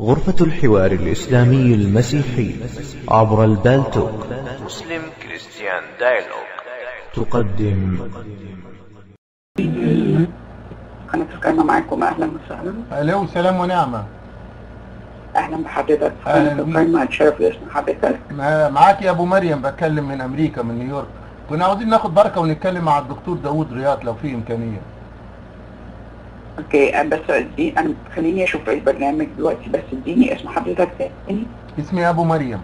غرفة الحوار الإسلامي المسيحي عبر البالتوك مسلم كريستيان دايلوج تقدم قناة القائمة معاكم أهلا وسهلا الو سلام ونعمة أهلا بحضرتك في أهلاً قناة بيك. القائمة أتشرف باسم حضرتك ما- معاك يا ابو مريم بتكلم من امريكا من نيويورك كنا عاوزين ناخد بركة ونتكلم مع الدكتور داوود رياض لو في امكانية أوكي أه، بس دي أنا خليني أشوف البرنامج دلوقتي بس اديني اسم حضرتك تاني اسمي ابو مريم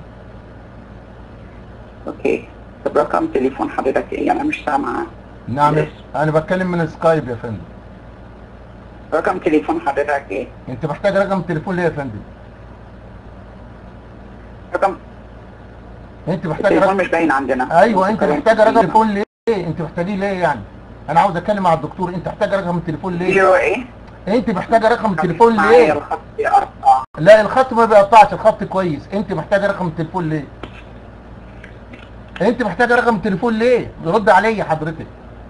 أوكي طب رقم تليفون حضرتك إيه أنا مش سامعة نعم يس. انا بتكلم من سكايب يا فندم رقم تليفون حضرتك إيه انت محتاج رقم تليفون ليه يا فندم رقم انت محتاج التليفون رقم مش باين عندنا ايوه انت محتاج رقم تليفون ليه انت محتاجيه ليه يعني انا عاوز اتكلم مع الدكتور انت محتاج رقم التليفون ليه زيرو إيه انت محتاجه رقم التليفون معايا ليه الخط بيقطع لا الخط ما بيقطعش الخط كويس انت محتاجه رقم التليفون ليه انت محتاجه رقم التليفون ليه رد عليا حضرتك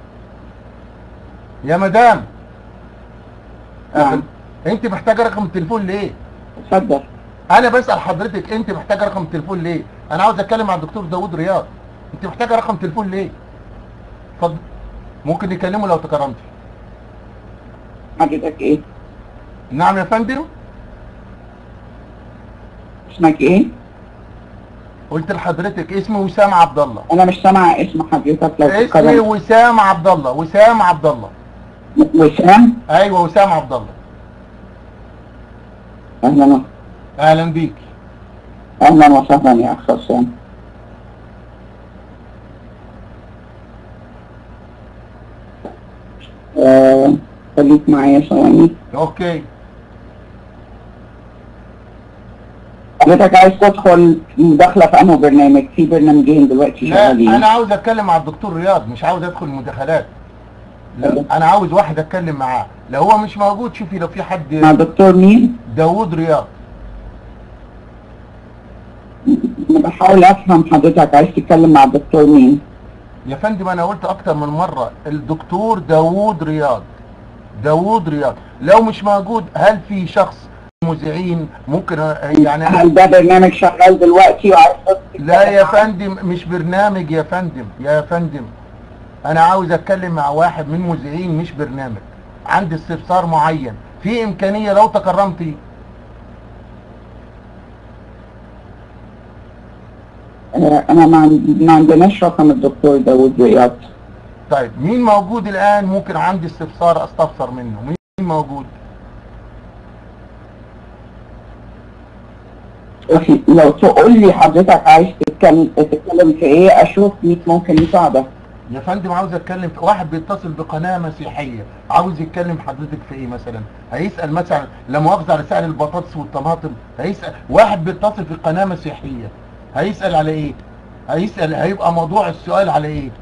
يا مدام نعم. انت محتاجه رقم التليفون ليه اتفضل انا بسال حضرتك انت محتاجه رقم التليفون ليه انا عاوز اتكلم مع الدكتور داوود رياض انت محتاجه رقم تليفون ليه اتفضل ممكن نكلمه لو تكرمتي حضرتك إيه نعم يا فندم اسمك إيه قلت لحضرتك اسمي وسام عبد الله أنا مش سامعة اسم حضرتك لو اسمي تكرمت وسام عبد الله وسام عبد الله وسام ايوه وسام عبد الله أهلا و- اهلا بيك أهلا وسهلا يا أخ وسام آه، خليك معايا ثواني اوكي حضرتك عايز تدخل مداخلة في أنه برنامج في برنامجين دلوقتي لا شغالين انا عاوز اتكلم مع الدكتور رياض مش عاوز ادخل مداخلات لا انا عاوز واحد اتكلم معاه لو هو مش موجود شوفي لو في مع حد دكتور مين؟ داوود رياض أنا بحاول أفهم حضرتك عايز تتكلم مع الدكتور مين؟ يا فندم انا قلت اكتر من مرة الدكتور داوود رياض داوود رياض لو مش موجود هل في شخص مذيعين ممكن يعني هل ده برنامج شغال دلوقتي وعايز تتكلم لا يا معاه؟ فندم مش برنامج يا فندم يا فندم انا عاوز اتكلم مع واحد من مذيعين مش برنامج عندي استفسار معين في امكانية لو تكرمتي آه، أنا ما عن- ما عندناش رقم الدكتور داوود رياض طيب مين موجود الان ممكن عندي استفسار استفسر منه مين موجود أخي، لو تقول لي حضرتك عايز تتكلم تتكلم في إيه أشوف مين ممكن يساعدك يا فندم عاوز اتكلم في واحد بيتصل بقناة مسيحية عاوز يتكلم حضرتك في ايه مثلا هيسأل مثلا لا مؤاخذة على سعر البطاطس والطماطم هيسأل واحد بيتصل في قناة مسيحية هيسأل على ايه هيسأل هيبقى موضوع السؤال على ايه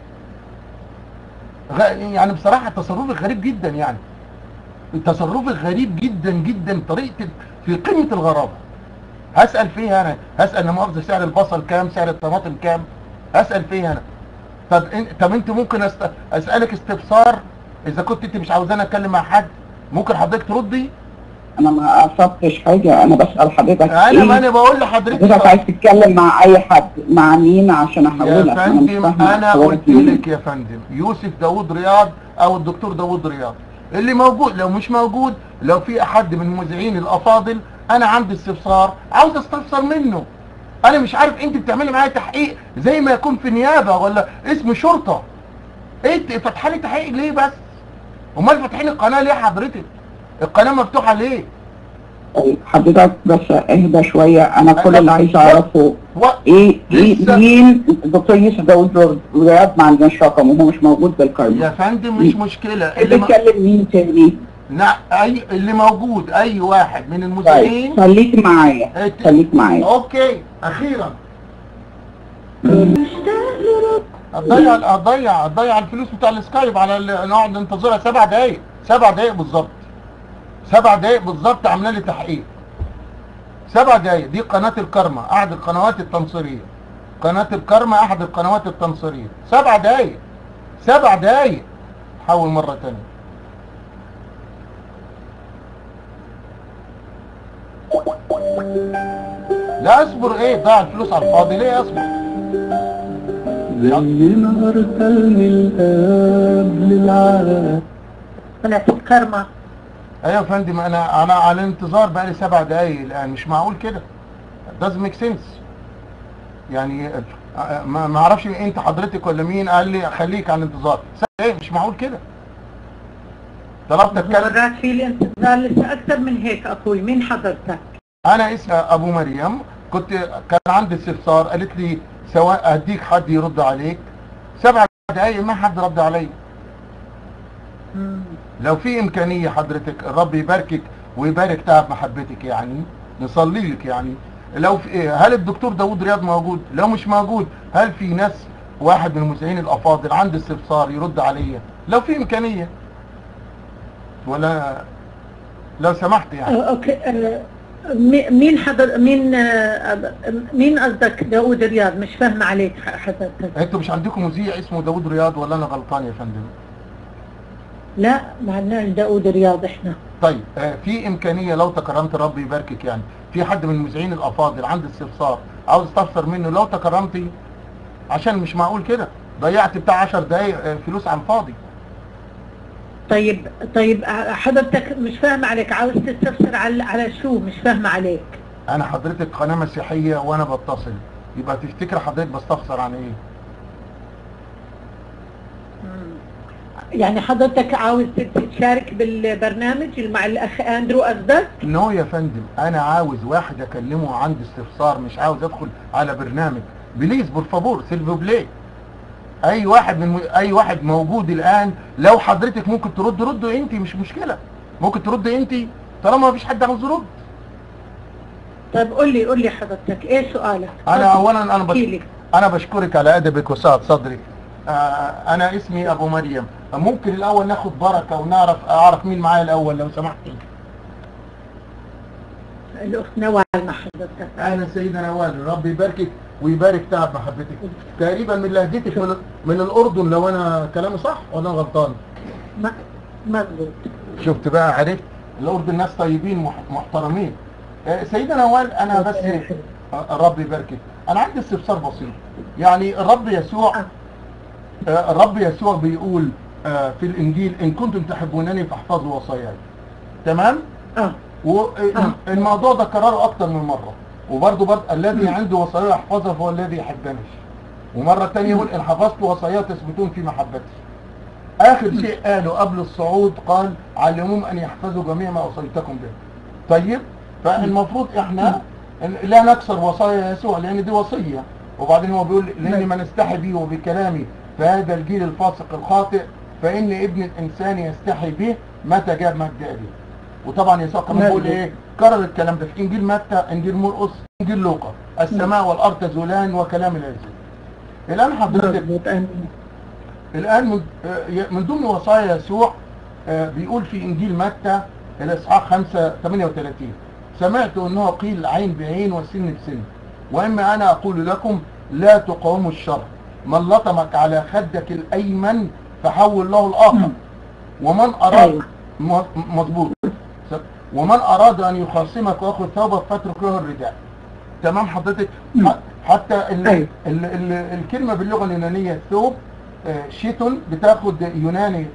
غ... يعني بصراحة تصرفك غريب جدا يعني تصرفك غريب جدا جدا طريقتك في قمة الغرابة هسأل فيه انا هسأل لا مؤاخذة سعر البصل كام سعر الطماطم كام هسأل فيه انا طب إن... طب انت ممكن أست... اسالك استفسار اذا كنت انت مش عاوزاني اتكلم مع حد ممكن حضرتك تردي أنا ما قصدتش حاجة أنا بسأل حضرتك انا إيه؟ ما انا بقول لحضرتك حضرتك عايز تتكلم مع اي حد مع مين عشان يا احولك أنا مش فندم فاهمة انا حضرتك قلت مين. لك يا فندم يوسف داوود رياض او الدكتور داوود رياض اللي موجود لو مش موجود لو في احد من المذيعين الافاضل انا عندي استفسار عاوز استفسر منه انا مش عارف انت بتعملي معايا تحقيق زي ما يكون في نيابه ولا اسم شرطه انت فاتحه لي تحقيق ليه بس امال فاتحين القناه ليه حضرتك القناه مفتوحه ليه طيب حضرتك بس اهدى شوية انا كل أنا- اللي عايز اعرفه و... ايه ايه لسه- مين الدكتور يوسف داوود رياض ما عندناش رقم وهو مش موجود يا بالقائمة فندم مش مشكله اللي اللي, م... بيتكلم مين تاني نع... اي اللي موجود اي واحد من طيب المذيعين خليك معايا ات- خليك معايا اوكي اخيرا هتضيع هتضيع هتضيع الفلوس بتاع السكايب على ال- نقعد ننتظرها سبع دقايق سبع دقايق بالظبط سبع دقايق بالظبط عامله لي تحقيق سبع دقايق دي قناه الكرمة احد القنوات التنصيريه قناه الكرمة احد القنوات التنصيريه سبع دقايق سبع دقايق حول مره تانية لا اصبر ايه ضاع الفلوس على الفاضي ليه اصبر زي ما ارسلني الاب للعالم طلعت الكرمة ايوه يا فندم انا انا على انتظار بقالي سبع دقايق الان مش معقول كده doesn't make sense يعني آه، ما ما اعرفش انت حضرتك ولا مين قال لي خليك على الانتظار ايه مش معقول كده طلبت اتكلم مرات في الانتظار لسه أكثر من هيك أخوي مين حضرتك؟ انا اسمي ابو مريم كنت كان عندي استفسار قالت لي سواء اديك حد يرد عليك سبع دقايق ما حد رد علي مم. لو في امكانيه حضرتك الرب يباركك ويبارك تعب محبتك يعني نصلي لك يعني لو في إيه هل الدكتور داوود رياض موجود لو مش موجود هل في ناس واحد من المذيعين الافاضل عنده استفسار يرد عليا لو في امكانيه ولا لو سمحت يعني آه، أوكي آه، مي- مين حضر مين آه، مين قصدك داود رياض مش فاهمة عليك ح- حضرتك انتوا مش عندكم مذيع اسمه داوود رياض ولا انا غلطان يا فندم لا ما عندناش داود رياض احنا طيب آه، في امكانيه لو تكرمت ربي يباركك يعني في حد من المذيعين الافاضل عنده استفسار عاوز استفسر منه لو تكرمتي عشان مش معقول كده ضيعت بتاع 10 دقايق آه، فلوس على الفاضي طيب طيب آه، حضرتك مش فاهمة عليك عاوز تستفسر على على شو مش فاهمة عليك انا حضرتك قناه مسيحيه وانا بتصل يبقى تفتكر حضرتك بستفسر عن ايه يعني حضرتك عاوز تشارك بالبرنامج مع الاخ اندرو قصدك نو يا فندم انا عاوز واحد اكلمه عندي استفسار مش عاوز ادخل على برنامج بليز بورفابور سيلفو بلاي اي واحد من اي واحد موجود الان لو حضرتك ممكن ترد ردوا انت مش مشكله ممكن ترد انت طالما ما فيش حد عاوز يرد طيب قول لي قول لي حضرتك ايه سؤالك انا تفضل. اولا انا بش... احكي لي. انا بشكرك على ادبك وسعه صدرك آه انا اسمي ابو مريم ممكن الاول ناخد بركه ونعرف اعرف مين معايا الاول لو سمحتي الاخت نوال مع حضرتك اهلا سيدنا نوال ربي يباركك ويبارك تعب محبتك تقريبا من لهجتك من, من الاردن لو انا كلامي صح ولا انا غلطان م- مظبوط شفت بقى عرفت الاردن ناس طيبين مح- محترمين آه، سيدنا نوال انا بس آه، الرب يباركك انا عندي استفسار بسيط يعني الرب يسوع آه، الرب يسوع بيقول آه، في الانجيل ان كنتم تحبونني فاحفظوا وصاياي تمام اه والموضوع ده كرره اكتر من مره وبرضه برضه الذي عنده وصايا يحفظها فهو الذي يحبني ومره ثانيه يقول ان حفظت وصايا تثبتون في محبتي اخر شيء قاله قبل الصعود قال علموهم ان يحفظوا جميع ما وصيتكم به طيب فالمفروض احنا لا نكسر وصايا يسوع لان دي وصيه وبعدين هو بيقول لاني من استحي بي وبكلامي فهذا الجيل الفاسق الخاطئ فان ابن الانسان يستحي به متى جاب مجد ابيه وطبعا يسوع كمان نعم. بيقول ايه كرر الكلام ده في انجيل متى انجيل مرقس انجيل لوقا السماء والارض تزولان وكلام لا يزول الان حضرتك مظبوط آمين. الآن من, آه، من ضمن وصايا يسوع آه، بيقول في إنجيل متى الإصحاح 5 38 سمعت أنه قيل عين بعين وسن بسن وإما أنا أقول لكم لا تقاوموا الشر من لطمك على خدك الأيمن فحول له الآخر ومن أراد أيوة. م- مظبوط ومن أراد أن يخاصمك ويأخذ ثوبك فاترك له الرداء تمام حضرتك ح- حتى ال أيوة. ال ال الكلمة باللغة اليونانية الثوب آه، شيتون بتاخد يوناني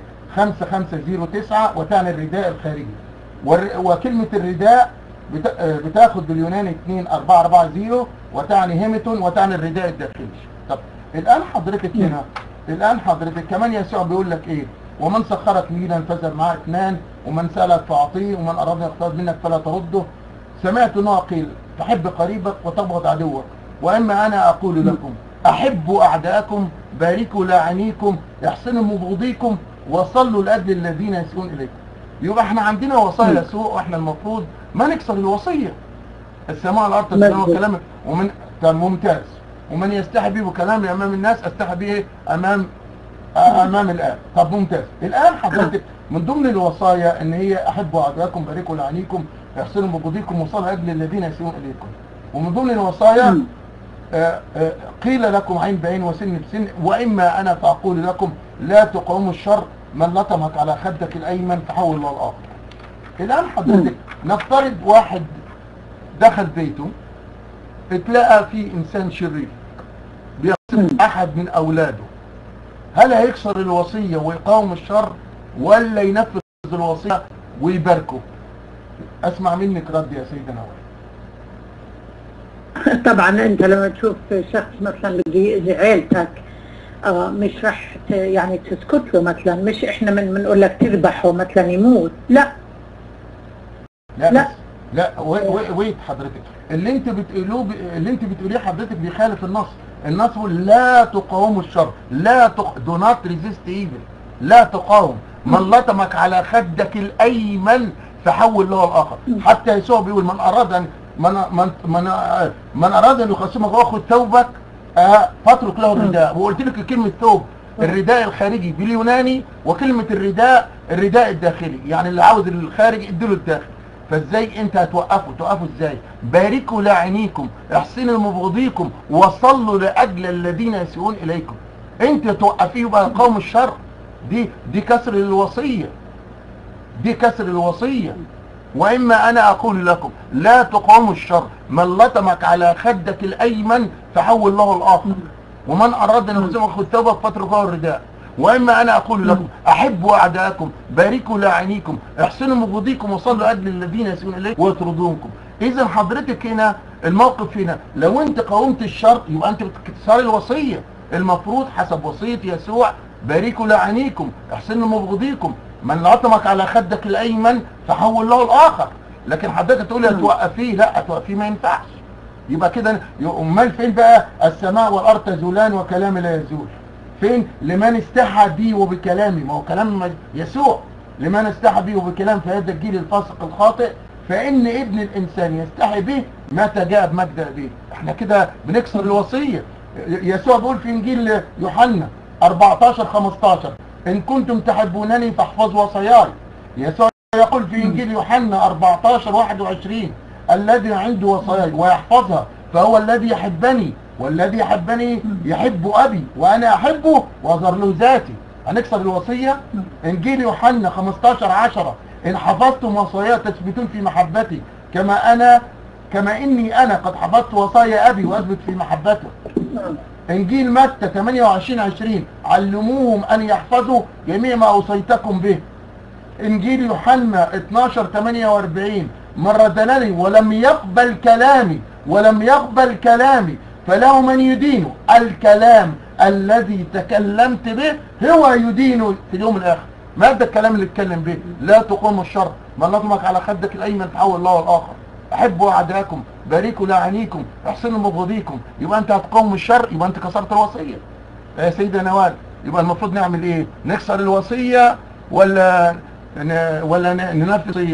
5509 وتعني الرداء الخارجي والر- وكلمة الرداء بتا- آه، بتاخد باليوناني 2440 وتعني هيمتون وتعني الرداء الداخلي طب الآن حضرتك هنا الآن حضرتك كمان يسوع بيقول لك إيه ومن سخرك ميلا فزر معاه اثنان ومن سألك فأعطيه ومن أراد أن يقترض منك فلا ترده سمعت أنه قيل تحب قريبك وتبغض عدوك وإما أنا أقول لكم أحبوا أعداءكم باركوا لاعنيكم احسنوا مبغضيكم وصلوا لأجل الذين يسيئون إليكم يبقى احنا عندنا وصايا سوء واحنا المفروض ما نكسر الوصية السماء والأرض تسمعوا مظبوط. كلامك ومن طب ممتاز ومن يستحي به بكلامي أمام الناس أستحي به أمام امام الاب طب ممتاز الان حضرتك من ضمن الوصايا ان هي احبوا اعداءكم باركوا لعنيكم احسنوا بوجودكم وصلوا اجل الذين يسيئون اليكم ومن ضمن الوصايا آه، آه، قيل لكم عين بعين وسن بسن واما انا فاقول لكم لا تقاوموا الشر من لطمك على خدك الايمن فحول له الاخر الان حضرتك نفترض واحد دخل بيته اتلقى فيه انسان شرير بيقتل احد من اولاده هل هيكسر الوصيه ويقاوم الشر ولا ينفذ الوصيه ويباركه اسمع منك رد يا سيدنا نوال طبعا انت لما تشوف شخص مثلا بده يأذي عيلتك آه مش رح ت- يعني تسكت له مثلا مش احنا من بنقول لك تذبحه مثلا يموت لا لا لا. بس لا وي- وي- ويت حضرتك اللي انت بتقولوه ب- اللي انت بتقوليه حضرتك بيخالف النص النص بيقول لا تقاوموا الشر لا تق... do not resist evil لا تقاوم من لطمك على خدك الايمن فحول له الاخر حتى يسوع بيقول من اراد ان من من من, من اراد ان يخصمك واخذ ثوبك آه، فاترك له الرداء وقلت لك كلمه ثوب الرداء الخارجي باليوناني وكلمه الرداء الرداء الداخلي يعني اللي عاوز الخارج اديله الداخل فازاي انت هتوقفوا توقفوا ازاي باركوا لاعنيكم احسنوا لمبغضيكم وصلوا لاجل الذين يسيئون اليكم انت توقفيه بقى قوم الشر دي دي كسر الوصيه دي كسر الوصيه واما انا اقول لكم لا تقاوموا الشر من لطمك على خدك الايمن فحول له الاخر ومن اراد ان يخزمك خذ ثوبك فاتركه الرداء واما انا اقول لكم احبوا اعداءكم باركوا لاعنيكم احسنوا مبغضيكم وصلوا اجل الذين يسيئون اليكم ويطردونكم اذا حضرتك هنا الموقف هنا لو انت قاومت الشر يبقى انت بتكسر الوصيه المفروض حسب وصيه يسوع باركوا لاعنيكم احسنوا مبغضيكم من لطمك على خدك الايمن فحول له الاخر لكن حضرتك تقول لي هتوقفيه لا هتوقفيه ما ينفعش يبقى كده امال فين بقى السماء والارض تزولان وكلامي لا يزول فين لمن استحى بي وبكلامي ما هو كلام يسوع لمن استحى بي وبكلام في هذا الجيل الفاسق الخاطئ فان ابن الانسان يستحي به متى جاء بمجد ابيه احنا كده بنكسر الوصيه يسوع بيقول في انجيل يوحنا 14 15 ان كنتم تحبونني فاحفظوا وصاياي يسوع يقول في انجيل يوحنا 14 21 الذي عنده وصاياي ويحفظها فهو الذي يحبني والذي يحبني يحب ابي وانا احبه واظهر له ذاتي هنكسر الوصيه انجيل يوحنا 15 10 ان حفظتم وصايا تثبتون في محبتي كما انا كما اني انا قد حفظت وصايا ابي واثبت في محبته انجيل متى 28 20 علموهم ان يحفظوا جميع ما اوصيتكم به انجيل يوحنا 12 48 من ردنني ولم يقبل كلامي ولم يقبل كلامي فله من يدينه الكلام الذي تكلمت به هو يدينه في اليوم الاخر ما ده الكلام اللي اتكلم به لا تقوم الشر من لطمك على خدك الايمن فحول الله الاخر احبوا اعداءكم باركوا لاعنيكم احسنوا مبغضيكم يبقى انت هتقوم الشر يبقى انت كسرت الوصيه يا سيدة نوال يبقى المفروض نعمل ايه نكسر الوصيه ولا ن... ولا ن- ننفذ الوصيه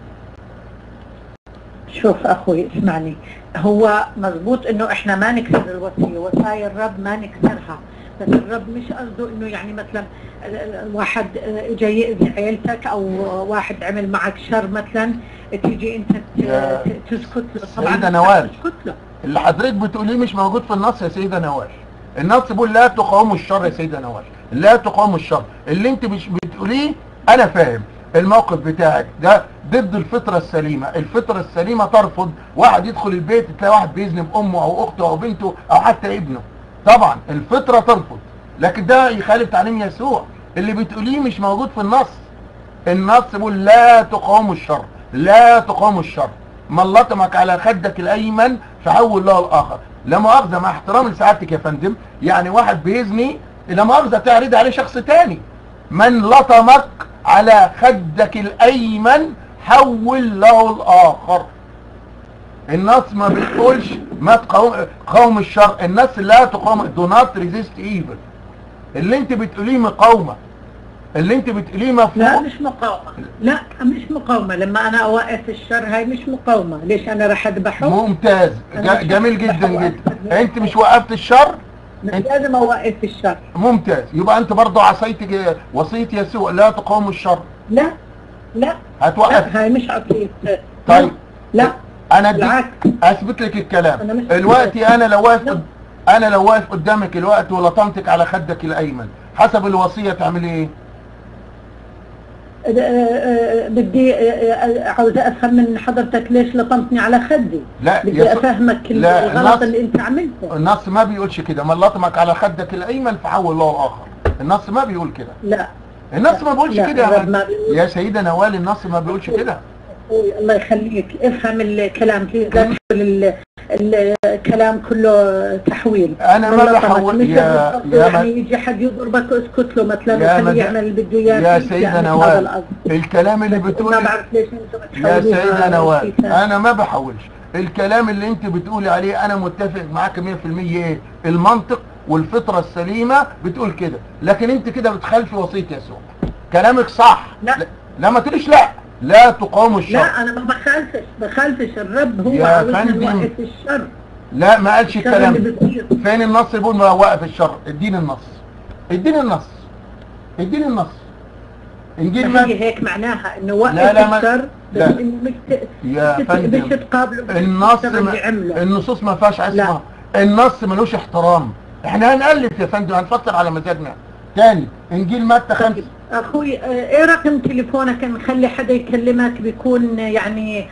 شوف اخوي اسمعني هو مضبوط انه احنا ما نكسر الوصيه وصايا الرب ما نكسرها بس الرب مش قصده انه يعني مثلا ال- ال- واحد آه، جاي يأذي عيلتك او واحد عمل معك شر مثلا تيجي انت ت- يا ت- تسكت له سيدة مش نوال. تسكت له اللي حضرتك بتقوليه مش موجود في النص يا سيدة نوال النص بيقول لا تقاوموا الشر يا سيدة نوال لا تقاوموا الشر اللي انت مش بتقوليه انا فاهم الموقف بتاعك ده ضد الفطرة السليمة الفطرة السليمة ترفض واحد يدخل البيت تلاقي واحد بيذنب امه او اخته او بنته او حتى ابنه طبعا الفطرة ترفض لكن ده يخالف تعليم يسوع اللي بتقوليه مش موجود في النص النص بيقول لا تقاوموا الشر لا تقاوموا الشر من لطمك على خدك الايمن فحول له الاخر لا مؤاخذه مع احترام لسعادتك يا فندم يعني واحد بيزني لا مؤاخذه تعرض عليه شخص تاني من لطمك على خدك الايمن حول له الاخر النص ما بتقولش ما تقاوم قوم الشر النص لا تقاوم دو نوت ريزيست ايفل اللي انت بتقوليه مقاومه اللي انت بتقوليه لا مفهوم مش مقاومة لا مش مقاومة لما أنا أوقف الشر هاي مش مقاومة ليش أنا رح أذبحه ممتاز أنا ج- مش جميل هوقف جدا الشر. جدا انت مش وقفت الشر مش أنت- لازم أوقف الشر ممتاز يبقى انت برضه عصيت ج- وصيه يسوع لا تقاوموا الشر لا لا هتوقف لا هاي مش عطية طيب لا انا اديك بالعكس اثبت لك الكلام أنا مش- دلوقتي انا لو واقف لا. قد- انا لو واقف قدامك الوقت ولطمتك على خدك الايمن حسب الوصيه تعملي ايه آه، آه، بدي آه، آه، عاوزة افهم من حضرتك ليش لطمتني على خدي لا بدي يا س- افهمك لا، الغلط النص- اللي انت عملته النص ما بيقولش كده من لطمك على خدك الايمن فحول الله الاخر النص ما بيقول كده لا النص ما بيقولش لا، كده يا الرب مان. ما بيقول- يا سيدة نوال النص ما بيقولش كده أخوي الله يخليك افهم الكلام في لا تحول ال- الكلام كله تحويل أنا ما والله بحول- طبعاً. مش يا- القصد يا يعني ما- يجي حد يضربك اسكت له مثلا يا وخليه مد- يعمل اللي بده اياه يا فيك، سيدة يعني هذا نوال القصد. الكلام اللي بس بتقول ما بعرف ليش انتم يا بتحولوها سيدة نوال شيء ثاني. انا ما بحولش الكلام اللي انت بتقولي عليه انا متفق معاك 100% ايه المنطق والفطرة السليمة بتقول كده لكن انت كده بتخالفي وصية يسوع كلامك صح لا. لا ما تقوليش لا لا تقاوم الشر لا انا ما بخالفش بخالفش الرب هو يا عاوزنا فندم. نوقف الشر لا ما قالش الشر الكلام اللي ده. بيصير فين النص بيقول ما وقف الشر اديني النص اديني النص اديني النص انجيل ما هي ما هيك معناها انه وقف لا، لا، ما- الشر بس لا. انه مش ت- يا مش ت- فندم، مش تقابله النص بالشر اللي ما عمله النصوص ما فيهاش لا. اسمها النص ملوش احترام احنا هنألف يا فندم هنفسر على مزاجنا تاني انجيل متى خمسة طيب اخوي آه، ايه رقم تليفونك نخلي حدا يكلمك بيكون يعني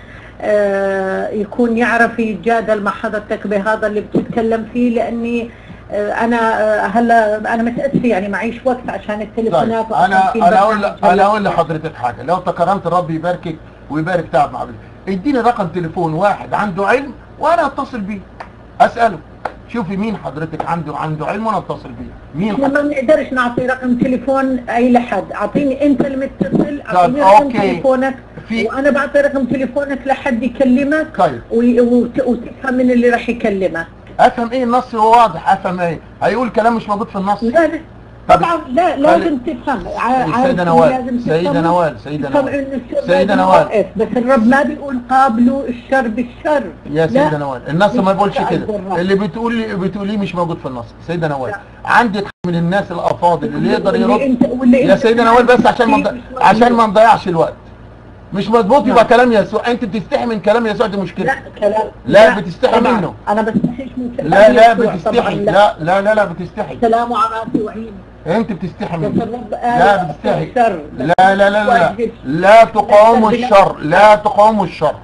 آه، يكون يعرف يتجادل مع حضرتك بهذا اللي بتتكلم فيه لاني آه، انا آه، هلا انا متاسفه يعني معيش وقت عشان طيب التليفونات انا وعشان في انا اقول برنامج انا هلا. اقول لحضرتك حاجه لو تكرمت الرب يباركك ويبارك تعب مع عبد اديني رقم تليفون واحد عنده علم وانا اتصل بيه اساله شوفي مين حضرتك عنده عنده علم وانا اتصل بيه مين احنا ما بنقدرش نعطي رقم تليفون اي لحد اعطيني انت المتصل اعطيني طيب، رقم أوكي. تليفونك في- وانا بعطي رقم تليفونك لحد يكلمك طيب وي- وت- وتفهم من اللي راح يكلمك افهم ايه النص هو واضح افهم ايه هيقول كلام مش موجود في النص لا لا طب- طبعا لا لازم تفهم ع- عارف سيدة إنه نوال لازم سيدة تفهم. نوال سيدة تفهم نوال إنه الشر سيدة لازم نوال. يوقف، بس الرب ما بيقول قابلوا الشر بالشر يا لا. سيدة نوال النص ما بيقولش مش كده الرب. اللي بتقولي بتقوليه مش موجود في النص سيدة نوال لا. عندك من الناس الافاضل اللي يقدر واللي يرد انت واللي يا انت سيدة نوال بس عشان ما فيه نض- مش مظبوط. عشان ما نضيعش الوقت مش مظبوط يبقى نعم. كلام يسوع انت بتستحي من كلام يسوع دي مشكله لا كلام لا، بتستحي طبعاً. منه. انا بستحيش من كلام لا لا يسوع بتستحي طبعاً لا لا لا لا بتستحي كلامه على راسي وعيني انت بتستحي بس منه الرب قال لا بتستحي الشر لا لا لا لا واجب. لا تقاوموا لا، لا. الشر لا تقاوموا الشر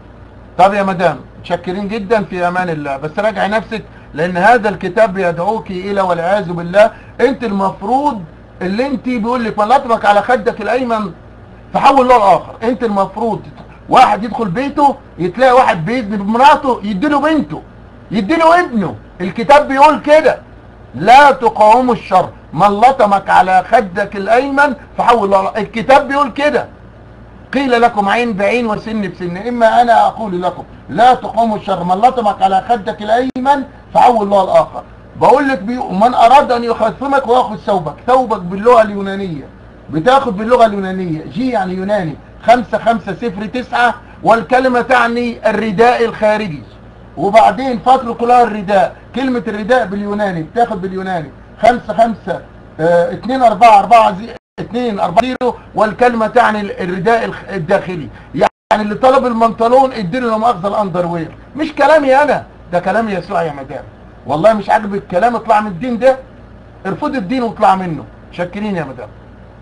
طب يا مدام متشكرين جدا في امان الله بس راجعي نفسك لان هذا الكتاب يدعوك الى والعياذ بالله انت المفروض اللي انت بيقول لك من لطمك على خدك الايمن فحول له الاخر انت المفروض واحد يدخل بيته يتلاقي واحد بيزني بمراته يديله بنته يديله ابنه الكتاب بيقول كده لا تقاوموا الشر من لطمك على خدك الايمن فحول له الكتاب بيقول كده قيل لكم عين بعين وسن بسن اما انا اقول لكم لا تقوموا الشر من لطمك على خدك الايمن فعول له الاخر بقول لك بي... من اراد ان يخصمك وياخذ ثوبك ثوبك باللغه اليونانيه بتاخد باللغه اليونانيه جي يعني يوناني خمسة خمسة صفر تسعة والكلمة تعني الرداء الخارجي وبعدين فترة كلها الرداء كلمة الرداء باليوناني بتاخد باليوناني خمسة خمسة اه اتنين اربعة اربعة زي اتنين اربعة زيرو والكلمة تعني ال- الرداء الخ- الداخلي يعني اللي طلب المنطلون اديله لا مؤاخذة الاندروير مش كلامي انا ده كلام يسوع يا مدام والله مش عاجبك الكلام اطلع من الدين ده ارفض الدين واطلع منه شكرين يا مدام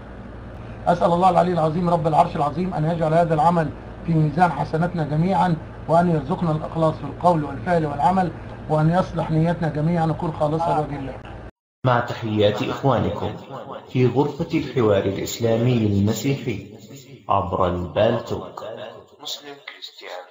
أسأل الله العلي العظيم رب العرش العظيم أن يجعل هذا العمل في ميزان حسناتنا جميعا وأن يرزقنا الإخلاص في القول والفعل والعمل وأن يصلح نيتنا جميعا نكون خالصة لوجه الله مع تحيات إخوانكم في غرفة الحوار الإسلامي المسيحي عبر البالتوك مسلم كريستيان